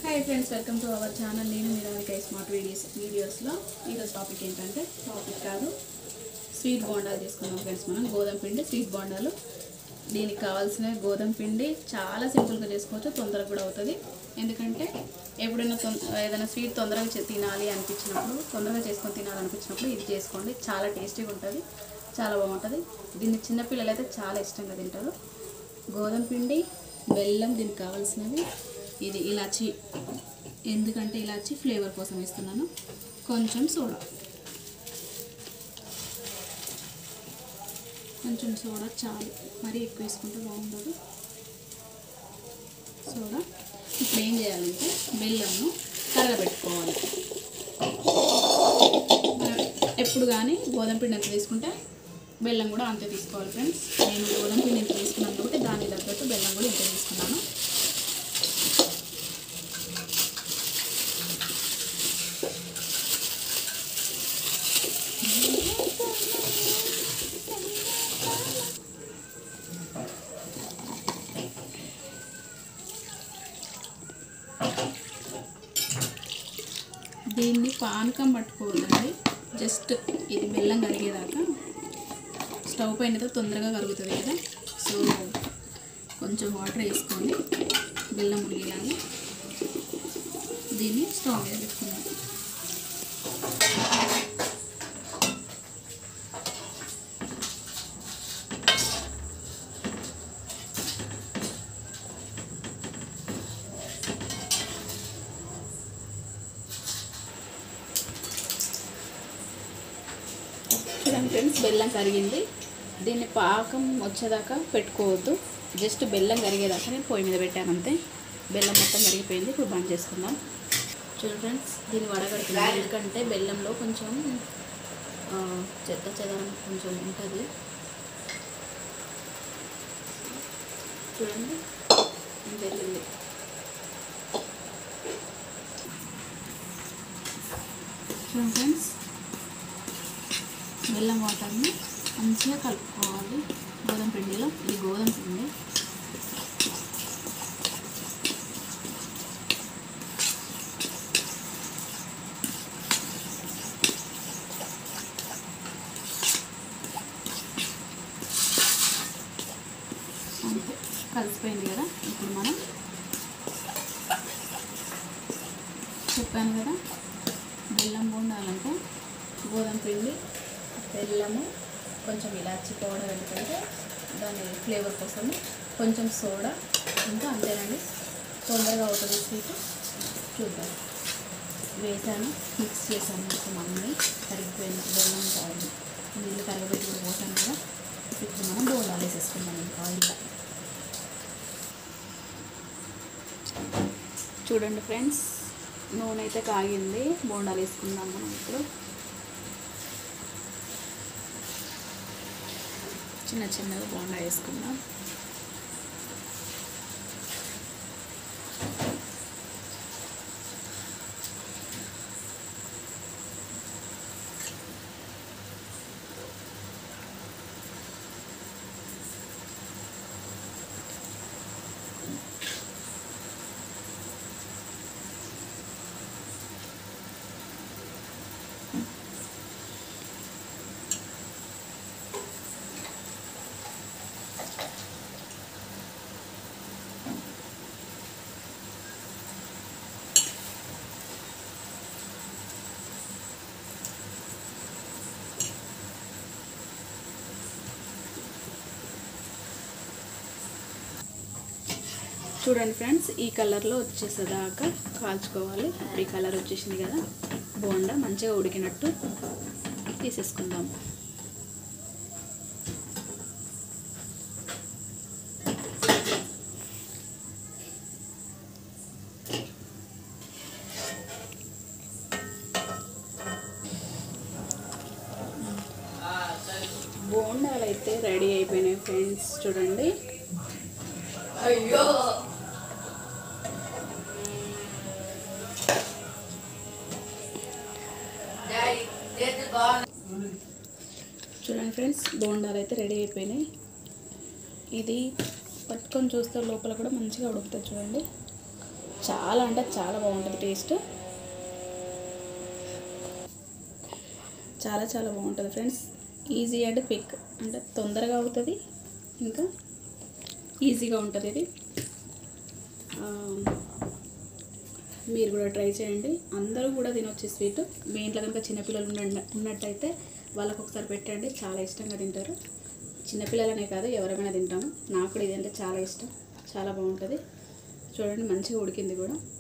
hi friends welcome to our channel నేను మీరావిక smart videos వీడియోస్లో ఈరోజు టాపిక్ ఏంటంటే టాపిక్ కాదు స్వీట్ బోండాలు చేసుకున్నాం ఫ్రెండ్స్ మనం గోధుమ పిండి స్వీట్ బోండాలు దీనికి కావాల్సిన గోధుమ పిండి చాలా సింపుల్గా చేసుకోవచ్చు తొందరగా కూడా అవుతుంది ఎందుకంటే ఎప్పుడైనా తొం- ఏదైనా స్వీట్ తొందరగా చే- తినాలి అనిపించినప్పుడు తొందరగా చేసుకొని తినాలనిపించినప్పుడు ఇది చేసుకోండి చాలా టేస్టీగా ఉంటుంది చాలా బాగుంటుంది దీన్ని చిన్నపిల్లలు అయితే చాలా ఇష్టంగా తింటారు గోధుమ పిండి బెల్లం దీనికి కావాల్సినవి ఇది ఇలాచి ఎందుకంటే ఇలాచి ఫ్లేవర్ కోసం ఇస్తున్నాను కొంచెం సోడా కొంచెం సోడా చాలు మరీ ఎక్కువ వేసుకుంటే బాగుండదు సోడా ఇప్పుడు ఏం చేయాలంటే బెల్లంను కరగబెట్టుకోవాలి మనం ఎప్పుడు కానీ గోధుమ పిండి ఎంత తీసుకుంటే బెల్లం కూడా అంతే తీసుకోవాలి ఫ్రెండ్స్ నేను గోధుమ పిండి ఎంత తీసుకున్నాను కాబట్టి దానికి తగ్గట్టు బెల్లం కూడా ఇంత తీసుకున్నాను దీన్ని పానకం పట్టుకోవద్దండి జస్ట్ ఇది బెల్లం కరిగేదాకా స్టవ్ పైన అయితే తొందరగా కరుగుతుంది కదా సో కొంచెం వాటర్ వేసుకొని బెల్లం మునిగేలాగా దీన్ని స్టవ్ మీద పెట్టుకుందాం చూడండి ఫ్రెండ్స్ బెల్లం కరిగింది దీన్ని పాకం వచ్చేదాకా పెట్టుకోవద్దు జస్ట్ బెల్లం కరిగేదాకా నేను పొయ్యి మీద పెట్టాను అంతే బెల్లం మొత్తం కరిగిపోయింది ఇప్పుడు బంద్ చేసుకుందాం చూడండి ఫ్రెండ్స్ దీన్ని వడగడుతున్నాం ఎందుకంటే బెల్లంలో కొంచెం ఆ, చెత్త చెదరం కొంచెం ఉంటుంది చూడండి ఇంత వెళ్ళింది చూడండి ఫ్రెండ్స్ బెల్లం వాటర్ని మంచిగా కలుపుకోవాలి గోధుమ పిండిలో ఇది గోధుమ పిండి అంతే కలిసిపోయింది కదా ఇప్పుడు మనం చెప్పాను కదా బెల్లం బొండాలంటే గోధుమ పిండి బెల్లము కొంచెం ఇలాచి పౌడర్ ఎందుకంటే దాని ఫ్లేవర్ కోసం కొంచెం సోడా ఇంకా అంతేనండి తొందరగా అవుతుంది స్వీట్ చూద్దాం వేసాను మిక్స్ చేశాను మొత్తం అన్నీ కరిగిపోయిన బెల్లం కావాలి నీళ్ళు కరగబెట్టి కూడా పోసాను కదా ఇప్పుడు మనం బోండాలు వేసేసుకుందాం ఇంకా ఆయిల్లో చూడండి ఫ్రెండ్స్ నూనె అయితే కాగింది బోండాలు వేసుకుందాం మనం ఇప్పుడు చిన్న చిన్నగా బోండా వేసుకుందాం చూడండి ఫ్రెండ్స్ ఈ కలర్లో వచ్చేసేదాకా కాల్చుకోవాలి ఇప్పుడు ఈ కలర్ వచ్చేసింది కదా బోండా మంచిగా ఉడికినట్టు తీసేసుకుందాం బోండాలు అయితే రెడీ అయిపోయినాయి ఫ్రెండ్స్ చూడండి చూడండి ఫ్రెండ్స్ బోండాలు అయితే రెడీ అయిపోయినాయి ఇది పట్టుకొని చూస్తే లోపల కూడా మంచిగా ఉడుకుతుంది చూడండి చాలా అంటే చాలా బాగుంటుంది టేస్ట్ చాలా చాలా బాగుంటుంది ఫ్రెండ్స్ ఈజీ అండ్ క్విక్ అంటే తొందరగా అవుతుంది ఇంకా ఈజీగా ఉంటుంది ఇది ఆ, మీరు కూడా ట్రై చేయండి అందరూ కూడా తినొచ్చు స్వీట్ మీ ఇంట్లో కనుక చిన్నపిల్లలు ఉన్న ఉన్నట్టయితే వాళ్ళకు ఒకసారి పెట్టండి చాలా ఇష్టంగా తింటారు చిన్నపిల్లలనే కాదు ఎవరైనా తింటాము నాకు కూడా ఇదంటే చాలా ఇష్టం చాలా బాగుంటుంది చూడండి మంచిగా ఉడికింది కూడా